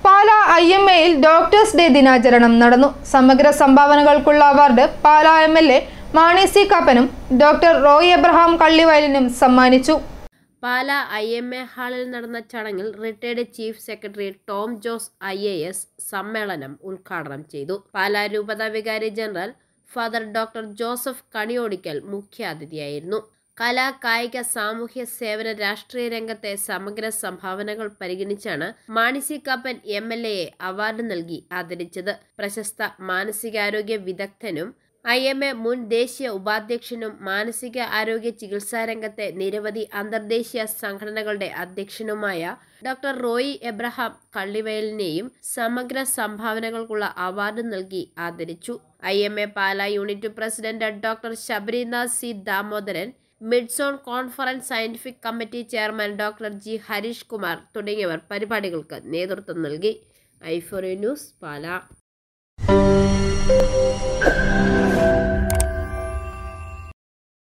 Pala I M എയിൽ doctors day ദിനാചരണം നടന്നു സമഗ്ര സംഭാവനകൾക്കുള്ള award Pala M L A Mani C കാപ്പനും ഡോക്ടർ റോയ് എബ്രഹാം കള്ളിവയലിനും സമ്മാനിച്ചു പാല ഐ എം എ ഹാളിൽ നടന്ന ചടങ്ങിൽ retired chief secretary Tom Jose I A S സമ്മേളനം ഉദ്ഘാടനം ചെയ്തു പാല രൂപത വികാരി general father doctor Joseph Kaniyodickal മുഖ്യാതിഥിയായിരുന്നു കലാ കായിക സാമൂഹ്യ സേവന രാഷ്ട്രീയ രംഗത്തെ സമഗ്ര സംഭാവനകൾ പരിഗണിച്ചാണ് മാണിസി കാപ്പൻ എം എൽ എയെ അവാർഡ് നൽകി ആദരിച്ചത് പ്രശസ്ത മാനസികാരോഗ്യ വിദഗ്ധനും ഐ എം എ മുൻ ദേശീയ ഉപാധ്യക്ഷനും മാനസിക ആരോഗ്യ ചികിത്സാ രംഗത്തെ നിരവധി അന്തർദേശീയ സംഘടനകളുടെ അധ്യക്ഷനുമായ ഡോക്ടർ റോയി എബ്രഹാം കള്ളിവയലിനെയും സമഗ്ര സംഭാവനകൾക്കുള്ള അവാർഡ് നൽകി ആദരിച്ചു I M A Pala unit president doctor Sabarinath C Damodaran midzone conference scientific committee chairman doctor G Harish Kumar തുടങ്ങിയവർ പരിപാടികൾക്ക് നേതൃത്വം നൽകി ഐഫോറി ന്യൂസ് പാല